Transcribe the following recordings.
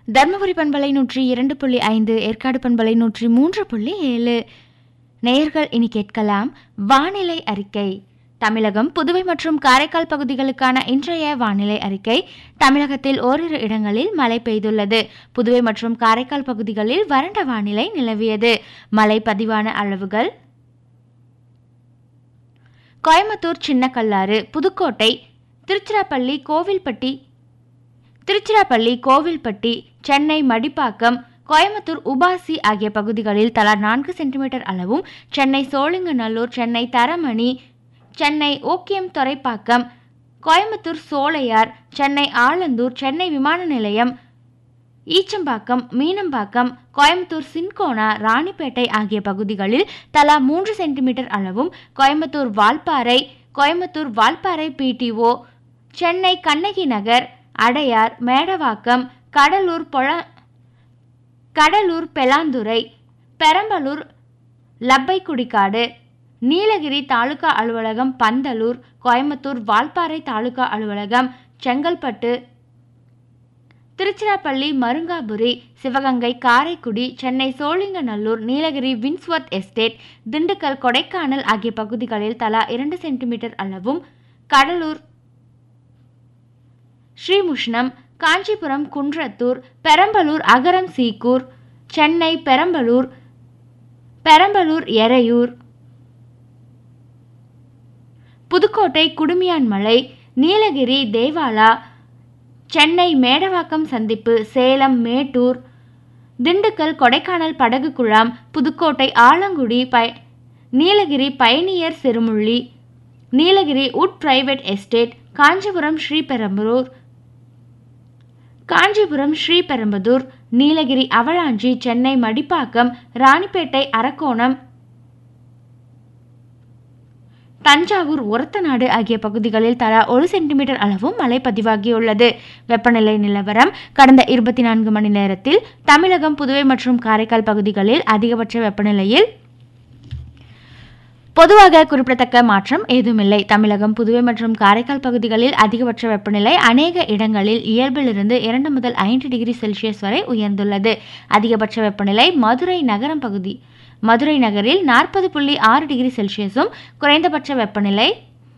தர்மபுரி பண்பலை நூற்றி இரண்டு புள்ளி ஐந்து ஏற்காடு பண்பலை நூற்றி மூன்று புள்ளி ஏழு நேயர்கள் இனி கேட்கலாம் வானிலை அறிக்கை தமிழகம் புதுவை மற்றும் காரைக்கால் பகுதிகளுக்கான இன்றைய வானிலை அறிக்கை தமிழகத்தில் ஓரிரு இடங்களில் மழை பெய்துள்ளது புதுவை மற்றும் காரைக்கால் பகுதிகளில் வறண்ட வானிலை நிலவியது மழை பதிவான அளவுகள் கோயம்புத்தூர் சின்னக்கல்லாறு புதுக்கோட்டை திருச்சிராப்பள்ளி கோவில்பட்டி திருச்சிராப்பள்ளி கோவில்பட்டி சென்னை மடிப்பாக்கம் கோயம்புத்தூர் உபாசி ஆகிய பகுதிகளில் தலா நான்கு சென்டிமீட்டர் அளவும் சென்னை சோழிங்கநல்லூர் சென்னை தரமணி சென்னை ஓக்கியம் துறைப்பாக்கம் கோயம்புத்தூர் சோலையார் சென்னை ஆலந்தூர் சென்னை விமான நிலையம் ஈச்சம்பாக்கம் மீனம்பாக்கம் கோயம்புத்தூர் சின்கோனா ராணிப்பேட்டை ஆகிய பகுதிகளில் தலா மூன்று சென்டிமீட்டர் அளவும் கோயம்புத்தூர் வால்பாறை கோயம்புத்தூர் வால்பாறை பிடிஓ சென்னை கண்ணகி நகர் அடையார் மேடவாக்கம் கடலூர் பொல கடலூர் பெலாந்துறை பெரம்பலூர் லப்பைக்குடிக்காடு நீலகிரி தாலுகா அலுவலகம் பந்தலூர் கோயம்புத்தூர் வால்பாறை தாலுகா அலுவலகம் செங்கல்பட்டு திருச்சிராப்பள்ளி மருங்காபுரி சிவகங்கை காரைக்குடி சென்னை சோழிங்கநல்லூர் நீலகிரி வின்ஸ்வர்த் எஸ்டேட் திண்டுக்கல் கொடைக்கானல் ஆகிய பகுதிகளில் தலா இரண்டு சென்டிமீட்டர் அளவும் கடலூர் ஸ்ரீமுஷ்ணம் காஞ்சிபுரம் குன்றத்தூர் பெரம்பலூர் அகரம் சீக்கூர் சென்னை பெரம்பலூர் பெரம்பலூர் எறையூர் புதுக்கோட்டை குடுமியான்மலை நீலகிரி தேவாலா சென்னை மேடவாக்கம் சந்திப்பு சேலம் மேட்டூர் திண்டுக்கல் கொடைக்கானல் படகு குழாம் புதுக்கோட்டை ஆலங்குடி ப நீலகிரி பயணியர் Sirumulli Nilgiri wood private estate Kanchipuram Sriperumbalur Kanchipuram Sriperumbudur Nilgiri Avalanche Chennai Madipakkam Ranipet Arakkonam Thanjavur Orathanadu ஆகிய பகுதிகளில் தலா ஒரு சென்டிமீட்டர் அளவும் மழை பதிவாகியுள்ளது வெப்பநிலை நிலவரம் கடந்த இருபத்தி நான்கு மணி நேரத்தில் தமிழகம் புதுவை மற்றும் காரைக்கால் பகுதிகளில் அதிகபட்ச வெப்பநிலையில் பொதுவாக குறிப்பிடத்தக்க மாற்றம் ஏதுமில்லை தமிழகம் புதுவை மற்றும் காரைக்கால் பகுதிகளில் அதிகபட்ச வெப்பநிலை அநேக இடங்களில் இயல்பிலிருந்து இரண்டு முதல் ஐந்து டிகிரி செல்சியஸ் வரை உயர்ந்துள்ளது அதிகபட்ச வெப்பநிலை மதுரை நகரம் பகுதி மதுரை நகரில் நாற்பது புள்ளி ஆறு டிகிரி செல்சியஸும் குறைந்தபட்ச வெப்பநிலை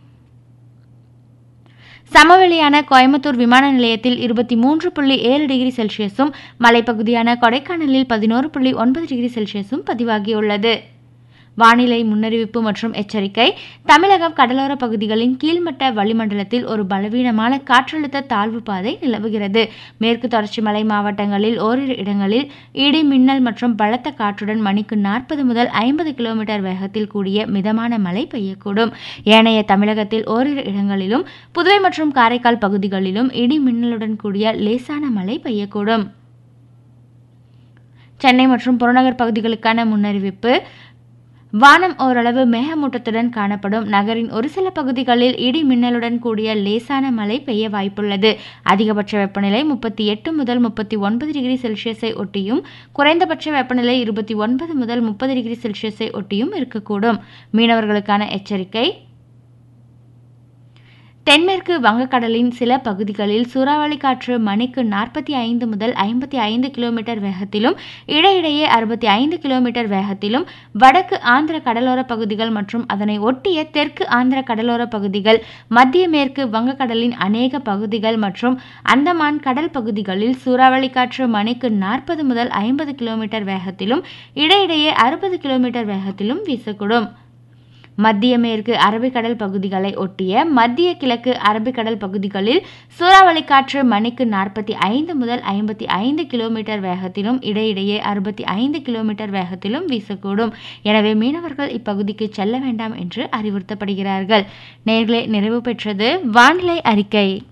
சமவெளியான கோயம்புத்தூர் விமான நிலையத்தில் இருபத்தி மூன்று புள்ளி ஏழு டிகிரி செல்சியஸும் மலைப்பகுதியான கொடைக்கானலில் பதினோரு புள்ளி ஒன்பது டிகிரி செல்சியஸும் பதிவாகியுள்ளது வானிலை முன்னறிவிப்பு மற்றும் எச்சரிக்கை தமிழகம் கடலோர பகுதிகளின் கீழ்மட்ட வளிமண்டலத்தில் ஒரு பலவீனமான காற்றழுத்த தாழ்வு பாதை நிலவுகிறது மேற்கு தொடர்ச்சி மலை மாவட்டங்களில் ஓரிரு இடங்களில் இடி மின்னல் மற்றும் பலத்த காற்றுடன் மணிக்கு நாற்பது முதல் ஐம்பது கிலோமீட்டர் வேகத்தில் கூடிய மிதமான மழை பெய்யக்கூடும் ஏனைய தமிழகத்தில் ஓரிரு இடங்களிலும் புதுவை மற்றும் காரைக்கால் பகுதிகளிலும் இடி மின்னலுடன் கூடிய லேசான மழை பெய்யக்கூடும் சென்னை மற்றும் புறநகர் பகுதிகளுக்கான முன்னறிவிப்பு வானம் ஓரளவு மேகமூட்டத்துடன் காணப்படும் நகரின் ஒரு சில பகுதிகளில் இடி மின்னலுடன் கூடிய லேசான மழை பெய்ய வாய்ப்புள்ளது அதிகபட்ச வெப்பநிலை முப்பத்தி எட்டு முதல் முப்பத்தி ஒன்பது டிகிரி செல்சியஸை ஒட்டியும் குறைந்தபட்ச வெப்பநிலை இருபத்தி ஒன்பது முதல் முப்பது டிகிரி செல்சியஸை ஒட்டியும் இருக்கக்கூடும் மீனவர்களுக்கான எச்சரிக்கை தென்மேற்கு வங்கக்கடலின் சில பகுதிகளில் சூறாவளி காற்று மணிக்கு நாற்பத்தி ஐந்து முதல் ஐம்பத்தி ஐந்து கிலோமீட்டர் வேகத்திலும் இடையிடையே அறுபத்தி ஐந்து கிலோமீட்டர் வேகத்திலும் வடக்கு ஆந்திர கடலோர பகுதிகள் மற்றும் அதனை ஒட்டிய தெற்கு ஆந்திர கடலோர பகுதிகள் மத்திய மேற்கு வங்கக்கடலின் அநேக பகுதிகள் மற்றும் அந்தமான் கடல் பகுதிகளில் சூறாவளி காற்று மணிக்கு நாற்பது முதல் ஐம்பது கிலோமீட்டர் வேகத்திலும் இடையிடையே அறுபது கிலோமீட்டர் வேகத்திலும் வீசக்கூடும் மத்திய மேற்கு அரபிக்கடல் பகுதிகளை ஒட்டிய மத்திய கிழக்கு அரபிக்கடல் பகுதிகளில் சூறாவளி காற்று மணிக்கு நாற்பத்தி ஐந்து முதல் ஐம்பத்தி ஐந்து கிலோமீட்டர் வேகத்திலும் இடையிடையே அறுபத்தி ஐந்து கிலோமீட்டர் வேகத்திலும் வீசக்கூடும் எனவே மீனவர்கள் இப்பகுதிக்கு செல்ல வேண்டாம் என்று அறிவுறுத்தப்படுகிறார்கள் நேர்களே நிறைவு பெற்றது வானிலை அறிக்கை